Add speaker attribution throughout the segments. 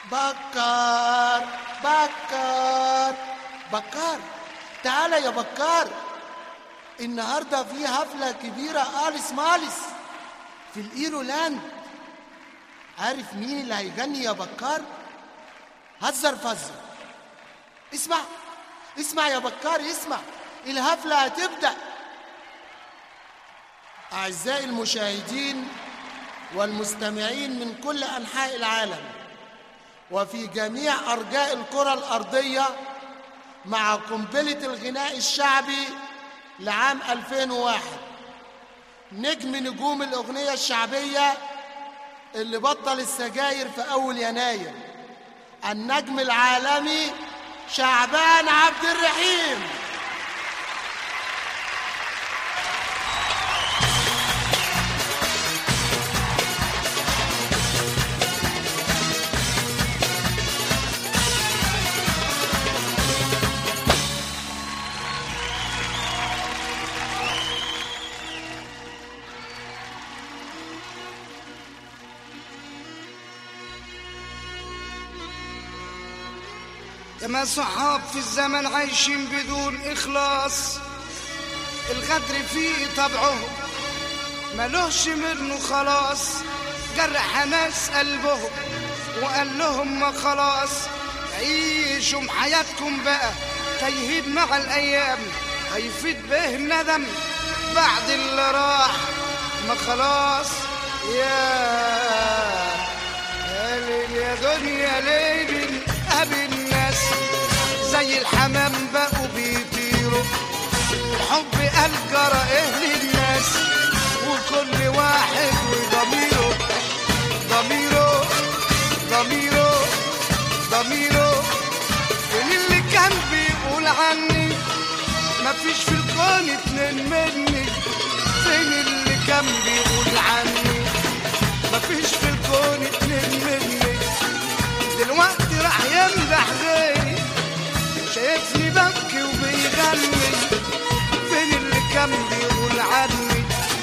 Speaker 1: بكر بكر بكر تعالى يا بكر النهارده في حفلة كبيرة آليس ماليس في الإيرو لاند عارف مين اللي هيغني يا بكر؟ هزر فزر اسمع اسمع يا بكار اسمع الحفلة هتبدأ أعزائي المشاهدين والمستمعين من كل أنحاء العالم وفي جميع أرجاء الكرة الأرضية مع قنبلة الغناء الشعبي لعام 2001 نجم نجوم الأغنية الشعبية اللي بطل السجاير في أول يناير النجم العالمي شعبان عبد الرحيم
Speaker 2: ياما صحاب في الزمن عايشين بدون إخلاص الغدر فيه طبعهم ملوش منه خلاص جرح ناس قلبهم وقال لهم ما خلاص عيشوا حياتكم بقى تيهيد مع الأيام هيفيد به الندم بعد اللي راح ما خلاص يا يا ليل يا دنيا ليل أبي الناس زي الحمام بقوا بيطيروا الحب قال جرى ايه للناس وكل واحد وضميره ضميره ضميره ضميره فين اللي كان بيقول عني مفيش في الكون اتنين مني فين اللي كان بيقول عني مفيش في الكون اتنين مني دلوقتي راح يمدح غيري شايفني ببكي وبيغني فين اللي كان بيقول عني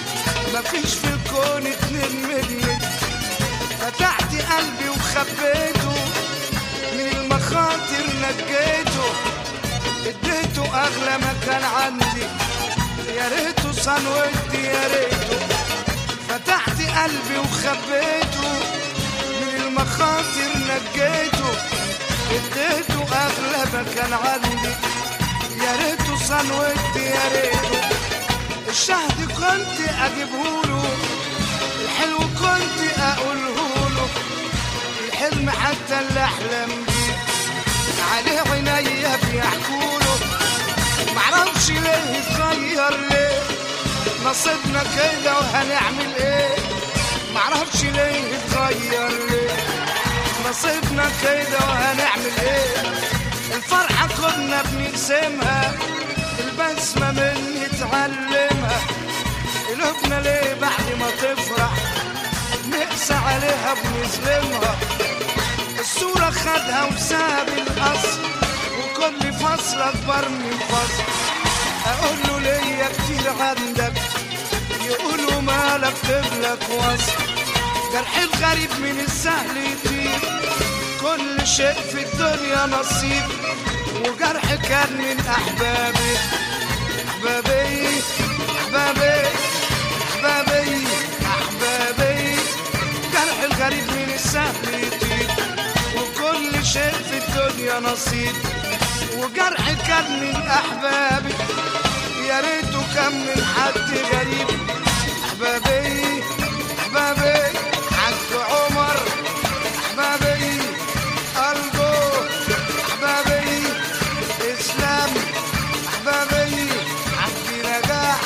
Speaker 2: مفيش في الكون اتنين مني فتحت قلبي وخبيته من المخاطر نجيته اديته اغلى ما كان عندي يا ريته صان ودي يا ريته فتحت قلبي وخبيته من المخاطر نجيته اديته اغلى ما كان عندي يا ريته صان ودي يا ريته الشهد كنت اجيبهوله الحلو كنت اقولهوله الحلم حتى اللي احلم بيه عليه عينيا بيحكوله معرفش ليه اتغير ليه نصيبنا كده وهنعمل ايه معرفش ليه اتغير ليه نصيبنا كده وهنعمل ايه الفرحة كنا بنقسمها البسمة مني تعلمها قلوبنا ليه بعد ما تفرح نقسى عليها بنظلمها الصورة خدها وساب الأصل وكل فصل أكبر من فصل أقول له ليا كتير عندك يقولوا مالك تبلك وصل جرح الغريب من السهل يطير كل شيء في الدنيا نصيب وجرح كان من أحبابي أحبابي أحبابي أحبابي أحبابي جرح الغريب من السهل يطير وكل شيء في الدنيا نصيب وجرح كان من أحبابي يا ريته كان من حد غريب أحبابي أحبابي حاج عمر أحبابي أرجو أحبابي إسلام أحبابي عبد نجاح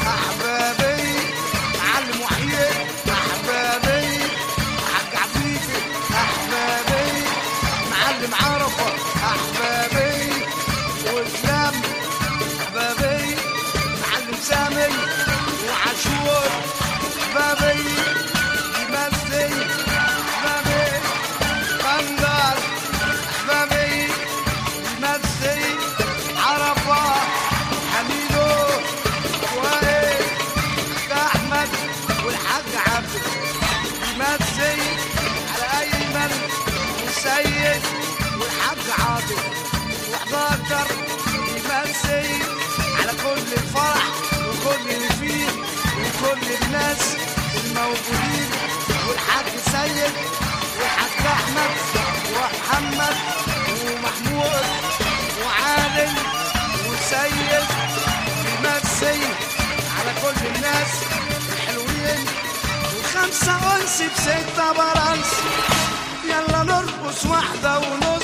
Speaker 2: أحبابي علي محيي أحبابي حاج عفيفي أحبابي معلم عرفة أحبابي وإسلام أحبابي معلم سامي وعاشور حاضر و11 يمسي على كل الفرح وكل اللي فيه وكل الناس الموجودين والحاج سيد والحاج احمد ومحمد ومحمود وعادل وسيد بيمسي على كل الناس الحلوين وخمسة أنس بستة برنس يلا نرقص واحدة ونص